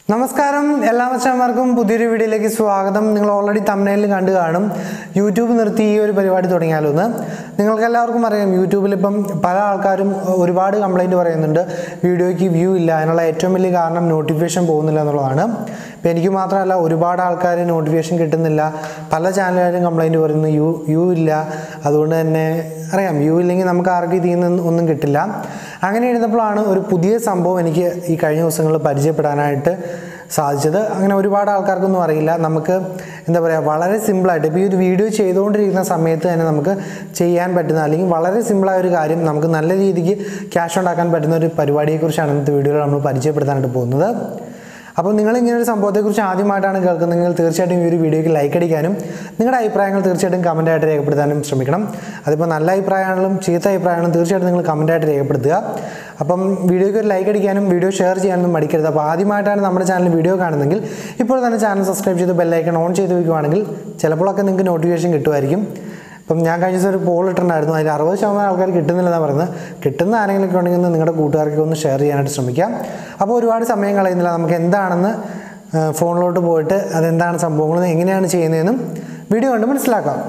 നമസ്കാരം എല്ലാ മച്ചാന്മാർക്കും പുതിയൊരു വീഡിയോയിലേക്ക് സ്വാഗതം നിങ്ങൾ ഓൾറെഡി തമിഴ്നയിൽ കണ്ടു കാണും യൂട്യൂബ് നിർത്തി ഈ ഒരു പരിപാടി തുടങ്ങിയാലോ എന്ന് നിങ്ങൾക്ക് എല്ലാവർക്കും അറിയാം യൂട്യൂബിൽ ഇപ്പം പല ആൾക്കാരും ഒരുപാട് കംപ്ലൈൻറ്റ് പറയുന്നുണ്ട് വീഡിയോയ്ക്ക് വ്യൂ ഇല്ല അതിനുള്ള ഏറ്റവും വലിയ കാരണം നോട്ടിഫിക്കേഷൻ പോകുന്നില്ല എന്നുള്ളതാണ് ഇപ്പം എനിക്ക് മാത്രമല്ല ഒരുപാട് ആൾക്കാർ നോട്ടിഫിക്കേഷൻ കിട്ടുന്നില്ല പല ചാനലുകാരും കംപ്ലൈൻറ്റ് പറയുന്നു യു യു ഇല്ല അതുകൊണ്ട് തന്നെ അറിയാം യു ഇല്ലെങ്കിൽ നമുക്ക് ആർക്കും ഇതിൽ നിന്ന് ഒന്നും കിട്ടില്ല അങ്ങനെ ഇരുന്നപ്പോഴാണ് ഒരു പുതിയ സംഭവം എനിക്ക് ഈ കഴിഞ്ഞ ദിവസങ്ങളിൽ പരിചയപ്പെടാനായിട്ട് സാധിച്ചത് അങ്ങനെ ഒരുപാട് ആൾക്കാർക്കൊന്നും അറിയില്ല നമുക്ക് എന്താ പറയുക വളരെ സിമ്പിളായിട്ട് ഇപ്പോൾ ഈ ഒരു വീഡിയോ ചെയ്തുകൊണ്ടിരിക്കുന്ന സമയത്ത് തന്നെ നമുക്ക് ചെയ്യാൻ പറ്റുന്ന അല്ലെങ്കിൽ വളരെ സിമ്പിളായ ഒരു കാര്യം നമുക്ക് നല്ല രീതിക്ക് ക്യാഷ് ഉണ്ടാക്കാൻ പറ്റുന്ന ഒരു പരിപാടിയെക്കുറിച്ചാണ് ഇന്നത്തെ വീഡിയോയിൽ നമ്മൾ പരിചയപ്പെടുത്താനായിട്ട് പോകുന്നത് അപ്പോൾ നിങ്ങൾ ഇങ്ങനെ ഒരു സംഭവത്തെക്കുറിച്ച് ആദ്യമായിട്ടാണ് കേൾക്കുന്നതെങ്കിൽ തീർച്ചയായിട്ടും ഈ ഒരു വീഡിയോയ്ക്ക് ലൈക്ക് അടിക്കാനും നിങ്ങളുടെ അഭിപ്രായങ്ങൾ തീർച്ചയായിട്ടും കമൻറ്റായിട്ട് രേഖപ്പെടുത്താനും ശ്രമിക്കണം അതിപ്പോൾ നല്ല അഭിപ്രായമാണെങ്കിലും ചീത്ത അഭിപ്രായമാണെങ്കിലും തീർച്ചയായിട്ടും നിങ്ങൾ കമൻറ്റായിട്ട് രേഖപ്പെടുത്തുക അപ്പം വീഡിയോയ്ക്ക് ഒരു ലൈക്ക് അടിക്കാനും വീഡിയോ ഷെയർ ചെയ്യാനൊന്നും മടിക്കരുത് അപ്പോൾ ആദ്യമായിട്ടാണ് നമ്മുടെ ചാനൽ വീഡിയോ കാണുന്നതെങ്കിൽ ഇപ്പോൾ തന്നെ ചാനൽ സബ്സ്ക്രൈബ് ചെയ്ത് ബെല്ലൈക്കൺ ഓൺ ചെയ്ത് വയ്ക്കുവാണെങ്കിൽ ചിലപ്പോഴൊക്കെ നിങ്ങൾക്ക് നോട്ടിഫിക്കേഷൻ കിട്ടുമായിരിക്കും ഇപ്പം ഞാൻ കഴിഞ്ഞ ദിവസം ഒരു പോൾ ഇട്ടിട്ടുണ്ടായിരുന്നു അതിൽ അറുപത് ശതമാനം ആൾക്കാർ കിട്ടുന്നില്ലെന്നാണ് പറയുന്നത് കിട്ടുന്ന ആരെങ്കിലും ഉണ്ടെങ്കിൽ ഒന്ന് നിങ്ങളുടെ കൂട്ടുകാർക്ക് ഒന്ന് ഷെയർ ചെയ്യാനായിട്ട് ശ്രമിക്കാം അപ്പോൾ ഒരുപാട് സമയം കളയുന്നില്ല നമുക്ക് എന്താണെന്ന് ആ, ഫോണിലോട്ട് പോയിട്ട് അതെന്താണ് സംഭവങ്ങൾ എങ്ങനെയാണ് ചെയ്യുന്നതെന്നും വീഡിയോ കണ്ട് മനസ്സിലാക്കാം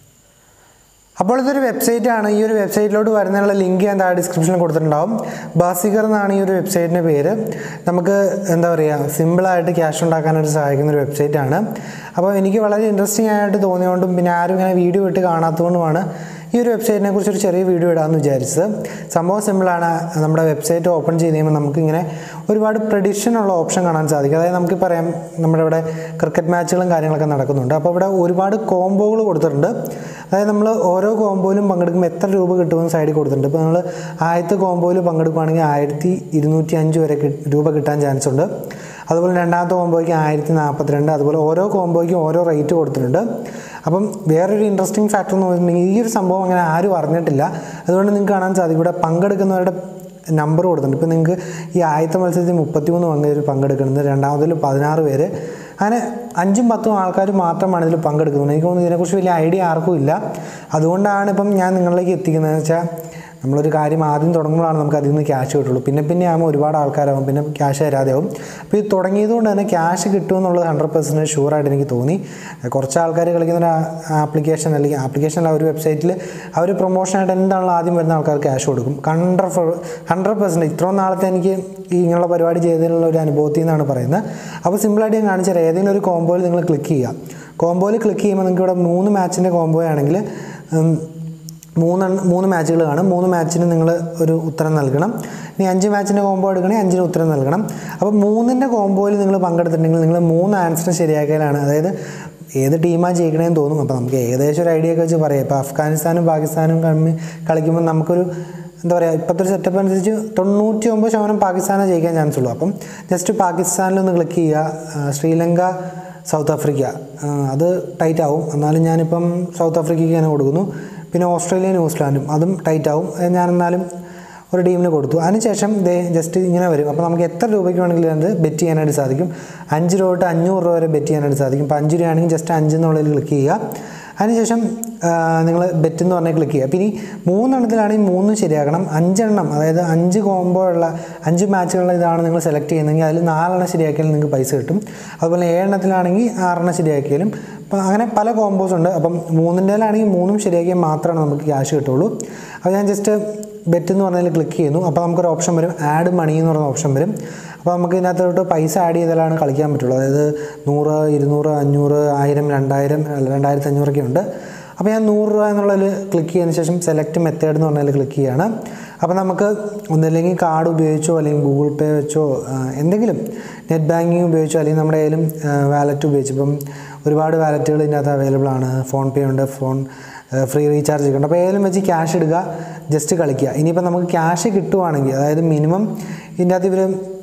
അപ്പോൾ ഇതൊരു വെബ്സൈറ്റ് ആണ് ഈ ഒരു വെബ്സൈറ്റിലോട്ട് വരുന്നതിനുള്ള ലിങ്ക് ഞാൻ താഴെ ഡിസ്ക്രിപ്ഷനിൽ കൊടുത്തിട്ടുണ്ടാവും ബാസികർ എന്നാണ് ഈ ഒരു വെബ്സൈറ്റിൻ്റെ പേര് നമുക്ക് എന്താ പറയുക സിമ്പിളായിട്ട് ക്യാഷ് ഉണ്ടാക്കാനായിട്ട് സഹായിക്കുന്ന ഒരു വെബ്സൈറ്റ് ആണ് അപ്പോൾ എനിക്ക് വളരെ ഇൻട്രസ്റ്റിംഗ് ആയിട്ട് തോന്നിയതുകൊണ്ടും പിന്നെ ആരും ഇങ്ങനെ വീഡിയോ ഇട്ട് കാണാത്തതുകൊണ്ടുമാണ് ഈ ഒരു വെബ്സൈറ്റിനെ കുറിച്ച് ഒരു ചെറിയ വീഡിയോ ഇടാമെന്ന് വിചാരിച്ചത് സംഭവം സിമ്പിളാണ് നമ്മുടെ വെബ്സൈറ്റ് ഓപ്പൺ ചെയ്ത് കഴിയുമ്പോൾ നമുക്കിങ്ങനെ ഒരുപാട് പ്രഡിഷൻ ഉള്ള ഓപ്ഷൻ കാണാൻ സാധിക്കും അതായത് നമുക്ക് പറയാം നമ്മുടെ ഇവിടെ ക്രിക്കറ്റ് മാച്ചുകളും കാര്യങ്ങളൊക്കെ നടക്കുന്നുണ്ട് അപ്പോൾ ഇവിടെ ഒരുപാട് കോംബോകൾ കൊടുത്തിട്ടുണ്ട് അതായത് നമ്മൾ ഓരോ കോംബോയിലും പങ്കെടുക്കുമ്പോൾ എത്ര രൂപ കിട്ടുമെന്ന് സൈഡിൽ കൊടുത്തിട്ടുണ്ട് ഇപ്പോൾ നമ്മൾ ആദ്യത്തെ കോംബോയിൽ പങ്കെടുക്കുകയാണെങ്കിൽ ആയിരത്തി ഇരുന്നൂറ്റി അഞ്ച് വരെ കി- രൂപ കിട്ടാൻ ചാൻസ് ഉണ്ട് അതുപോലെ രണ്ടാമത്തെ കോംബോയ്ക്ക് ആയിരത്തി നാൽപ്പത്തിരണ്ട് അതുപോലെ ഓരോ കോംബോയ്ക്കും ഓരോ റേറ്റ് കൊടുത്തിട്ടുണ്ട് അപ്പം വേറൊരു ഇൻട്രസ്റ്റിംഗ് ഫാക്ടർ എന്ന് പറഞ്ഞിട്ടുണ്ടെങ്കിൽ ഈ ഒരു സംഭവം അങ്ങനെ ആരും അറിഞ്ഞിട്ടില്ല അതുകൊണ്ട് നിങ്ങൾക്ക് കാണാൻ സാധിക്കും ഇവിടെ പങ്കെടുക്കുന്നവരുടെ നമ്പർ കൊടുത്തിട്ടുണ്ട് ഇപ്പോൾ നിങ്ങൾക്ക് ഈ ആദ്യത്തെ മത്സരത്തിൽ മുപ്പത്തിമൂന്ന് പങ്കുകാർ പങ്കെടുക്കുന്നത് രണ്ടാമതിൽ പതിനാറ് പേര് അങ്ങനെ അഞ്ചും പത്തും ആൾക്കാർ മാത്രമാണ് ഇതിൽ പങ്കെടുക്കുന്നത് എനിക്ക് തോന്നുന്നു ഇതിനെക്കുറിച്ച് വലിയ ഐഡിയ ആർക്കും ഇല്ല അതുകൊണ്ടാണ് ഇപ്പം ഞാൻ നിങ്ങളിലേക്ക് എത്തിക്കുന്നത് വെച്ചാൽ നമ്മളൊരു കാര്യം ആദ്യം തുടങ്ങുമ്പോഴാണ് നമുക്ക് അതിൽ നിന്ന് ക്യാഷ് കിട്ടുള്ളൂ പിന്നെ പിന്നെ ആകുമ്പോൾ ഒരുപാട് ആൾക്കാരാകും പിന്നെ ക്യാഷ് തരാതെ ആവും അപ്പോൾ ഇത് തുടങ്ങിയതുകൊണ്ട് തന്നെ ക്യാഷ് കിട്ടുമെന്നുള്ളത് ഹൺഡ്രഡ് പെർസെൻറ്റ് ഷുവറായിട്ട് എനിക്ക് തോന്നി കുറച്ച് ആൾക്കാർ കളിക്കുന്ന ഒരു ആപ്ലിക്കേഷൻ അല്ലെങ്കിൽ ആപ്ലിക്കേഷൻ അല്ല ഒരു വെബ്സൈറ്റിൽ അവർ പ്രൊമോഷനായിട്ട് എന്താണല്ലോ ആദ്യം വരുന്ന ആൾക്കാർക്ക് ക്യാഷ് കൊടുക്കും ഹൺഡ്രഡ് ഹൺഡ്രഡ് പെർസെൻറ്റ് ഇത്രയും നാളത്തെ എനിക്ക് ഈ ഇങ്ങനെയുള്ള പരിപാടി ചെയ്തതിനുള്ള ഒരു അനുഭവത്തിൽ നിന്നാണ് പറയുന്നത് അപ്പോൾ സിമ്പിളായിട്ട് ഞാൻ കാണിച്ചാൽ ഏതെങ്കിലും ഒരു കോംബോയിൽ നിങ്ങൾ ക്ലിക്ക് ചെയ്യുക കോംബോയിൽ ക്ലിക്ക് ചെയ്യുമ്പോൾ നിങ്ങൾക്ക് ഇവിടെ മൂന്ന് മാച്ചിൻ്റെ കോംബോ ആണെങ്കിൽ ഉം, മൂന്ന് മൂന്ന് മാച്ചുകൾ കാണും മൂന്ന് മാച്ചിന് നിങ്ങൾ ഒരു ഉത്തരം നൽകണം ഇനി അഞ്ച് മാച്ചിൻ്റെ കോംബോ എടുക്കണമെങ്കിൽ അഞ്ചിന് ഉത്തരം നൽകണം അപ്പോൾ മൂന്നിൻ്റെ കോംബോയിൽ നിങ്ങൾ പങ്കെടുത്തിട്ടുണ്ടെങ്കിൽ നിങ്ങൾ മൂന്ന് ആൻസർ ശരിയാക്കലാണ് അതായത് ഏത് ടീമാണ് ജയിക്കണേന്ന് തോന്നും അപ്പോൾ നമുക്ക് ഏകദേശം ഒരു ഐഡിയ ഒക്കെ വെച്ച് പറയാം ഇപ്പോൾ അഫ്ഗാനിസ്ഥാനും പാകിസ്ഥാനും കമ്മി കളിക്കുമ്പോൾ നമുക്കൊരു എന്താ പറയുക ഇപ്പോഴത്തെ ഒരു സെറ്റപ്പ് അനുസരിച്ച് തൊണ്ണൂറ്റി ഒമ്പത് ശതമാനം പാകിസ്ഥാനെ ജയിക്കാൻ ചാൻസ് ഉള്ളൂ അപ്പം ജസ്റ്റ് പാകിസ്ഥാനിൽ ഒന്ന് ക്ലിക്ക് ചെയ്യുക ആ, ശ്രീലങ്ക സൗത്ത് ആഫ്രിക്ക ആ, അത് ടൈറ്റ് ആവും എന്നാലും ഞാനിപ്പം സൗത്ത് ആഫ്രിക്കയ്ക്ക് തന്നെ കൊടുക്കുന്നു പിന്നെ ഓസ്ട്രേലിയ ന്യൂസിലാൻഡും അതും ടൈറ്റ് ആവും അത് ഞാൻ എന്നാലും ഒരു ടീമിന് കൊടുത്തു അതിനുശേഷം ദേ ജസ്റ്റ് ഇങ്ങനെ വരും അപ്പോൾ നമുക്ക് എത്ര രൂപയ്ക്ക് വേണമെങ്കിലും അത് ബെറ്റ് ചെയ്യാനായിട്ട് സാധിക്കും അഞ്ച് രൂപ തൊട്ട് അഞ്ഞൂറ് രൂപ വരെ ബെറ്റ് ചെയ്യാനായിട്ട് സാധിക്കും ഇപ്പോൾ അഞ്ച് രൂപയാണെങ്കിൽ ജസ്റ്റ് അഞ്ച് എന്നുള്ളതിൽ ക്ലിക്ക് ചെയ്യുക അതിനുശേഷം നിങ്ങൾ ബെറ്റ് എന്ന് പറഞ്ഞാൽ ക്ലിക്ക് ചെയ്യുക പിന്നെ ഈ മൂന്നെണ്ണത്തിലാണെങ്കിൽ മൂന്നും ശരിയാക്കണം അഞ്ചെണ്ണം അതായത് അഞ്ച് കോംബോ ഉള്ള അഞ്ച് മാച്ചുകളുള്ള ഇതാണ് നിങ്ങൾ സെലക്ട് ചെയ്യുന്നതെങ്കിൽ അതിൽ നാലെണ്ണം ശരിയാക്കിയാൽ നിങ്ങൾക്ക് പൈസ കിട്ടും അതുപോലെ ഏഴെണ്ണത്തിലാണെങ്കിൽ ആറെണ്ണം ശരിയാക്കിയാലും അപ്പം അങ്ങനെ പല കോംബോസ് ഉണ്ട് അപ്പം മൂന്നിൻ്റെയിലാണെങ്കിൽ മൂന്നും ശരിയാക്കിയാൽ മാത്രമാണ് നമുക്ക് ക്യാഷ് കിട്ടുള്ളൂ അപ്പോൾ ഞാൻ ജസ്റ്റ് ബെറ്റ് എന്ന് പറഞ്ഞതിൽ ക്ലിക്ക് ചെയ്യുന്നു അപ്പോൾ നമുക്കൊരു ഓപ്ഷൻ വരും ആഡ് മണി എന്ന് പറഞ്ഞ ഓപ്ഷൻ വരും അപ്പോൾ നമുക്ക് ഇതിനകത്തോട്ട് പൈസ ആഡ് ചെയ്താലാണ് കളിക്കാൻ പറ്റുള്ളൂ അതായത് നൂറ് ഇരുന്നൂറ് അഞ്ഞൂറ് ആയിരം രണ്ടായിരം അല്ല, രണ്ടായിരത്തി അഞ്ഞൂറൊക്കെ ഉണ്ട് അപ്പോൾ ഞാൻ നൂറ് രൂപ എന്നുള്ളതിൽ ക്ലിക്ക് ചെയ്തതിന് ശേഷം സെലക്ട് മെത്തേഡ് എന്ന് പറഞ്ഞതിൽ ക്ലിക്ക് ചെയ്യുകയാണ് അപ്പോൾ നമുക്ക് ഒന്നല്ലെങ്കിൽ കാർഡ് ഉപയോഗിച്ചോ അല്ലെങ്കിൽ ഗൂഗിൾ പേ വെച്ചോ ആ, എന്തെങ്കിലും നെറ്റ് ബാങ്കിങ് ഉപയോഗിച്ചോ അല്ലെങ്കിൽ നമ്മുടെ കയ്യിലും വാലറ്റ് ഉപയോഗിച്ച് ഇപ്പം ഒരുപാട് വാലറ്റുകൾ ഇതിനകത്ത് അവൈലബിൾ ആണ് ഫോൺ പേ ഉണ്ട് ഫോൺ ഫ്രീ റീചാർജ് ഒക്കെ ഉണ്ട് അപ്പോൾ ഏതെങ്കിലും വെച്ച് ക്യാഷ് ഇടുക ജസ്റ്റ് കളിക്കുക ഇനിയിപ്പോൾ നമുക്ക് ക്യാഷ് കിട്ടുവാണെങ്കിൽ അതായത് മിനിമം ഇതിൻ്റെ അകത്ത് ഇവർ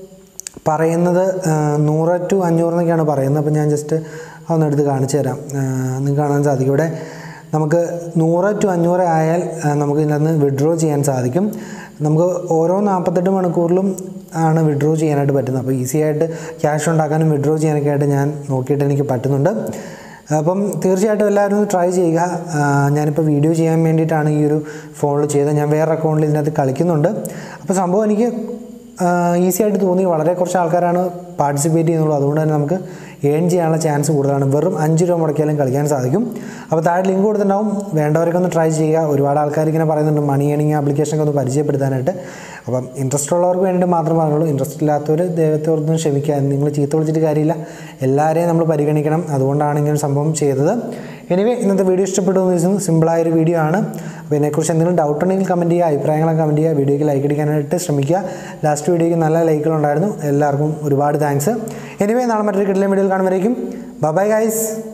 പറയുന്നത് ആ, നൂറ് ടു അഞ്ഞൂറ് എന്നൊക്കെയാണ് പറയുന്നത് അപ്പോൾ ഞാൻ ജസ്റ്റ് ഒന്ന് എടുത്ത് കാണിച്ചു തരാം നിങ്ങൾക്ക് കാണാൻ സാധിക്കും ഇവിടെ നമുക്ക് നൂറ് ടു അഞ്ഞൂറ് ആയാൽ ആ, നമുക്ക് ഇതിനകത്ത് വിഡ്രോ ചെയ്യാൻ സാധിക്കും നമുക്ക് ഓരോ നാൽപ്പത്തെട്ട് മണിക്കൂറിലും ആണ് വിഡ്രോ ചെയ്യാനായിട്ട് പറ്റുന്നത് അപ്പോൾ ഈസി ആയിട്ട് ക്യാഷ് ഉണ്ടാക്കാനും വിഡ്രോ ചെയ്യാനൊക്കെ ആയിട്ട് ഞാൻ നോക്കിയിട്ട് എനിക്ക് പറ്റുന്നുണ്ട് അപ്പം തീർച്ചയായിട്ടും എല്ലാവരും ഒന്ന് ട്രൈ ചെയ്യുക ആ, ഞാനിപ്പോൾ വീഡിയോ ചെയ്യാൻ വേണ്ടിയിട്ടാണ് ഈ ഒരു ഫോണിൽ ചെയ്തത് ഞാൻ വേറെ അക്കൗണ്ടിൽ ഇതിനകത്ത് കളിക്കുന്നുണ്ട് അപ്പോൾ സംഭവം എനിക്ക് ഈസി ആയിട്ട് തോന്നി വളരെ കുറച്ച് ആൾക്കാരാണ് പാർട്ടിസിപ്പേറ്റ് ചെയ്യുന്നുള്ളൂ അതുകൊണ്ട് തന്നെ നമുക്ക് ഏൺ ചെയ്യാനുള്ള ചാൻസ് കൂടുതലാണ് വെറും അഞ്ച് രൂപ മുടക്കിയാലും കളിക്കാൻ സാധിക്കും അപ്പോൾ താഴെ ലിങ്ക് കൊടുത്തിട്ടുണ്ടാവും വേണ്ടവരൊക്കെ ഒന്ന് ട്രൈ ചെയ്യുക ഒരുപാട് ആൾക്കാർ ഇങ്ങനെ പറയുന്നുണ്ട് മണി ഏണിങ് ആപ്ലിക്കേഷനൊക്കെ ഒന്ന് പരിചയപ്പെടുത്താനായിട്ട് അപ്പം ഇൻട്രസ്റ്റ് ഉള്ളവർക്ക് വേണ്ടിയിട്ട് മാത്രം പറഞ്ഞുള്ളൂ ഇൻട്രസ്റ്റ് ഇല്ലാത്തവർ ദൈവത്തോടൊന്നും ക്ഷമിക്കുക നിങ്ങൾ ചീത്ത വിളിച്ചിട്ട് കാര്യമില്ല എല്ലാവരെയും നമ്മൾ പരിഗണിക്കണം അതുകൊണ്ടാണ് ഇങ്ങനെ ഒരു സംഭവം ചെയ്തത് എനിവേ ഇന്നത്തെ വീഡിയോ ഇഷ്ടപ്പെട്ടു എന്ന് വിശ്വസിക്കുന്നു സിമ്പിളായൊരു വീഡിയോ ആണ് അപ്പോൾ ഇതിനെക്കുറിച്ച് എന്തെങ്കിലും ഡൗട്ട് ഉണ്ടെങ്കിൽ കമൻറ്റ് ചെയ്യുക അഭിപ്രായങ്ങളൊക്കെ കമൻറ്റ് ചെയ്യുക വീഡിയോയ്ക്ക് ലൈക്ക് അടിക്കാനായിട്ട് ശ്രമിക്കുക ലാസ്റ്റ് വീഡിയോയ്ക്ക് നല്ല ലൈക്കുകളുണ്ടായിരുന്നു എല്ലാവർക്കും ഒരുപാട് താങ്ക്സ് എനിവേ നാളെ മറ്റൊരു കിട്ടിലെ വീഡിയോയിൽ കാണുമ്പോഴേക്കും ബൈ ഗൈസ്